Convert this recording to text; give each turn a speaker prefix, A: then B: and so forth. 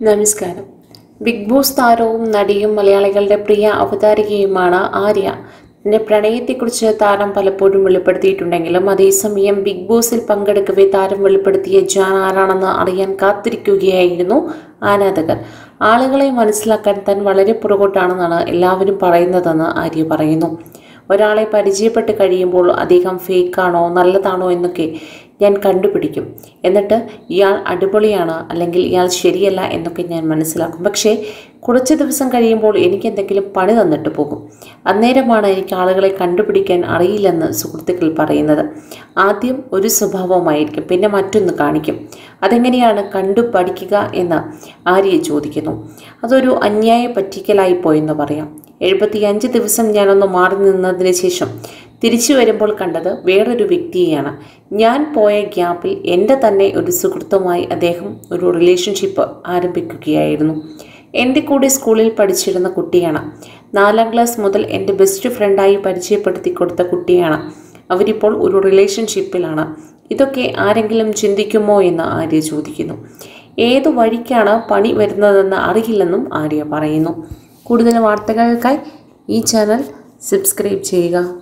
A: നമസ്കാരം big boss താരവും നടിയും മലയാളികളുടെ പ്രിയ അവതാരികയുമാണ് ആര്യ തന്റെ പ്രണയത്തെക്കുറിച്ച് താരം പലപ്പോഴും വെളിപ്പെടുത്തിയിട്ടുണ്ടെങ്കിലും അതേസമയം ബിഗ് ബോസിൽ പങ്കെടുക്കവേ താരം വെളിപ്പെടുത്തിയ ജാൻ ആരാണെന്ന് അറിയാൻ കാത്തിരിക്കുകയായിരുന്നു ആരാധകർ ആളുകളെ മനസ്സിലാക്കാൻ താൻ വളരെ പുറകോട്ടാണെന്നാണ് എല്ലാവരും പറയുന്നതെന്ന് ആര്യ പറയുന്നു ഒരാളെ പരിചയപ്പെട്ട് കഴിയുമ്പോൾ അദ്ദേഹം ഫേക്കാണോ നല്ലതാണോ എന്നൊക്കെ ഞാൻ കണ്ടുപിടിക്കും എന്നിട്ട് ഇയാൾ അടിപൊളിയാണ് അല്ലെങ്കിൽ ഇയാൾ ശരിയല്ല എന്നൊക്കെ ഞാൻ മനസ്സിലാക്കും പക്ഷേ കുറച്ച് ദിവസം കഴിയുമ്പോൾ എനിക്ക് എന്തെങ്കിലും പണി തന്നിട്ട് പോകും അന്നേരമാണ് എനിക്ക് ആളുകളെ കണ്ടുപിടിക്കാൻ അറിയില്ലെന്ന് സുഹൃത്തുക്കൾ പറയുന്നത് ആദ്യം ഒരു സ്വഭാവമായിരിക്കും പിന്നെ മറ്റൊന്ന് കാണിക്കും അതെങ്ങനെയാണ് കണ്ടു പഠിക്കുക എന്ന് ആര്യ ചോദിക്കുന്നു അതൊരു അന്യായ പറ്റിക്കലായി പോയെന്ന് പറയാം എഴുപത്തിയഞ്ച് ദിവസം ഞാനൊന്ന് മാറി നിന്നതിന് ശേഷം തിരിച്ചു വരുമ്പോൾ കണ്ടത് വേറൊരു വ്യക്തിയെയാണ് ഞാൻ പോയ ഗ്യാപ്പിൽ എൻ്റെ തന്നെ ഒരു സുഹൃത്തുമായി അദ്ദേഹം ഒരു റിലേഷൻഷിപ്പ് ആരംഭിക്കുകയായിരുന്നു എൻ്റെ കൂടെ സ്കൂളിൽ പഠിച്ചിരുന്ന കുട്ടിയാണ് നാലാം ക്ലാസ് മുതൽ എൻ്റെ ബെസ്റ്റ് ഫ്രണ്ടായി പരിചയപ്പെടുത്തി കൊടുത്ത കുട്ടിയാണ് അവരിപ്പോൾ ഒരു റിലേഷൻഷിപ്പിലാണ് ഇതൊക്കെ ആരെങ്കിലും ചിന്തിക്കുമോ എന്ന് ആര്യ ചോദിക്കുന്നു ഏതു വഴിക്കാണ് പണി വരുന്നതെന്ന് അറിയില്ലെന്നും ആര്യ പറയുന്നു കൂടുതൽ വാർത്തകൾക്കായി ഈ ചാനൽ സബ്സ്ക്രൈബ് ചെയ്യുക